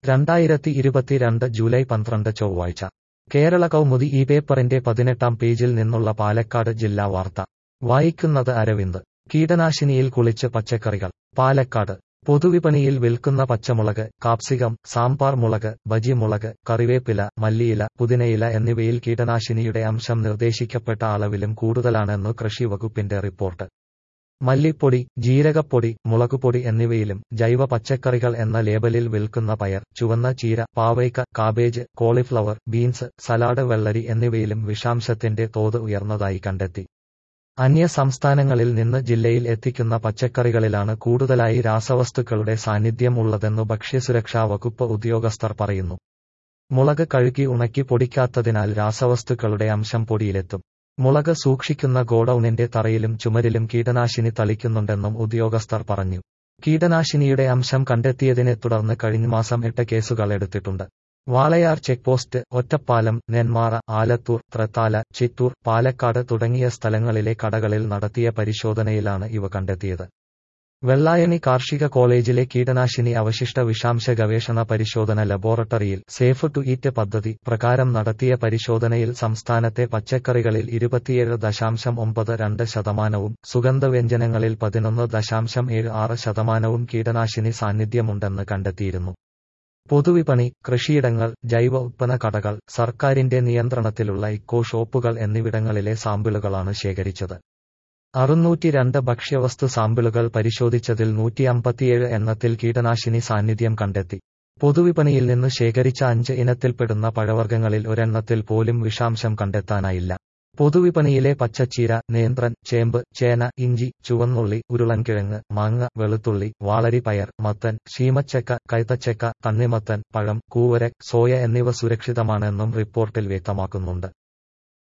രണ്ടായിരത്തി ഇരുപത്തിരണ്ട് ജൂലൈ പന്ത്രണ്ട് ചൊവ്വാഴ്ച കേരള കൗമുദി ഈ പേപ്പറിന്റെ പതിനെട്ടാം പേജിൽ നിന്നുള്ള പാലക്കാട് ജില്ലാ വാർത്ത വായിക്കുന്നത് അരവിന്ദ് കീടനാശിനിയിൽ കുളിച്ച് പച്ചക്കറികൾ പാലക്കാട് പൊതുവിപണിയിൽ വിൽക്കുന്ന പച്ചമുളക് കാപ്സികം സാമ്പാർ മുളക് ബജി മുളക് കറിവേപ്പില മല്ലിയില പുതിനയില എന്നിവയിൽ കീടനാശിനിയുടെ അംശം നിർദ്ദേശിക്കപ്പെട്ട അളവിലും കൂടുതലാണെന്നു കൃഷി വകുപ്പിന്റെ റിപ്പോർട്ട് മല്ലിപ്പൊടി ജീരകപ്പൊടി മുളകുപൊടി എന്നിവയിലും ജൈവ പച്ചക്കറികൾ എന്ന ലേബലിൽ വിൽക്കുന്ന പയർ ചുവന്ന ചീര പാവയ്ക്ക കാബേജ് കോളിഫ്ലവർ ബീൻസ് സലാഡ് വെള്ളരി എന്നിവയിലും വിഷാംശത്തിന്റെ തോത് ഉയർന്നതായി കണ്ടെത്തി അന്യ സംസ്ഥാനങ്ങളിൽ നിന്ന് ജില്ലയിൽ എത്തിക്കുന്ന പച്ചക്കറികളിലാണ് കൂടുതലായി രാസവസ്തുക്കളുടെ സാന്നിധ്യം ഉള്ളതെന്നു ഭക്ഷ്യസുരക്ഷാ വകുപ്പ് ഉദ്യോഗസ്ഥർ പറയുന്നു മുളക് കഴുകി ഉണക്കി പൊടിക്കാത്തതിനാൽ രാസവസ്തുക്കളുടെ അംശം പൊടിയിലെത്തും മുളക് സൂക്ഷിക്കുന്ന ഗോഡൌണിന്റെ തറയിലും ചുമരിലും കീടനാശിനി തളിക്കുന്നുണ്ടെന്നും ഉദ്യോഗസ്ഥർ പറഞ്ഞു കീടനാശിനിയുടെ അംശം കണ്ടെത്തിയതിനെ തുടർന്ന് കഴിഞ്ഞ മാസം എട്ട് കേസുകൾ എടുത്തിട്ടുണ്ട് വാളയാർ ചെക്ക് പോസ്റ്റ് ഒറ്റപ്പാലം നെന്മാറ ആലത്തൂർ ത്രത്താല ചിറ്റൂർ പാലക്കാട് തുടങ്ങിയ സ്ഥലങ്ങളിലെ കടകളിൽ നടത്തിയ പരിശോധനയിലാണ് ഇവ കണ്ടെത്തിയത് വെള്ളായണി കാർഷിക കോളേജിലെ കീടനാശിനി അവശിഷ്ട വിഷാംശ ഗവേഷണ പരിശോധന ലബോറട്ടറിയിൽ സേഫ് ടു ഈറ്റ് പദ്ധതി പ്രകാരം നടത്തിയ പരിശോധനയിൽ സംസ്ഥാനത്തെ പച്ചക്കറികളിൽ ഇരുപത്തിയേഴ് ദശാംശം ഒമ്പത് രണ്ട് ശതമാനവും സുഗന്ധവ്യഞ്ജനങ്ങളിൽ പതിനൊന്ന് ദശാംശം ഏഴ് ആറ് ശതമാനവും കീടനാശിനി സാന്നിധ്യമുണ്ടെന്ന് കണ്ടെത്തിയിരുന്നു പൊതുവിപണി കൃഷിയിടങ്ങൾ ജൈവ ഉത്പന്ന കടകൾ സർക്കാരിന്റെ നിയന്ത്രണത്തിലുള്ള ഇക്കോ ഷോപ്പുകൾ എന്നിവിടങ്ങളിലെ സാമ്പിളുകളാണ് ശേഖരിച്ചത് അറുന്നൂറ്റി രണ്ട് ഭക്ഷ്യവസ്തു സാമ്പിളുകൾ പരിശോധിച്ചതിൽ നൂറ്റി അമ്പത്തിയേഴ് എണ്ണത്തിൽ കീടനാശിനി സാന്നിധ്യം കണ്ടെത്തി പൊതുവിപണിയിൽ നിന്ന് ശേഖരിച്ച അഞ്ച് ഇനത്തിൽപ്പെടുന്ന പഴവർഗ്ഗങ്ങളിൽ ഒരെണ്ണത്തിൽ പോലും വിഷാംശം കണ്ടെത്താനായില്ല പൊതുവിപണിയിലെ പച്ചച്ചീര നേന്ത്രൻ ചേമ്പ് ചേന ഇഞ്ചി ചുവന്നുള്ളി ഉരുളൻകിഴങ്ങ് മാങ്ങ വെളുത്തുള്ളി വാളരി പയർ മത്തൻ ശീമച്ചക്ക കൈതച്ചക്ക തണ്ണിമത്തൻ പഴം കൂവര സോയ എന്നിവ സുരക്ഷിതമാണെന്നും റിപ്പോർട്ടിൽ വ്യക്തമാക്കുന്നുണ്ട്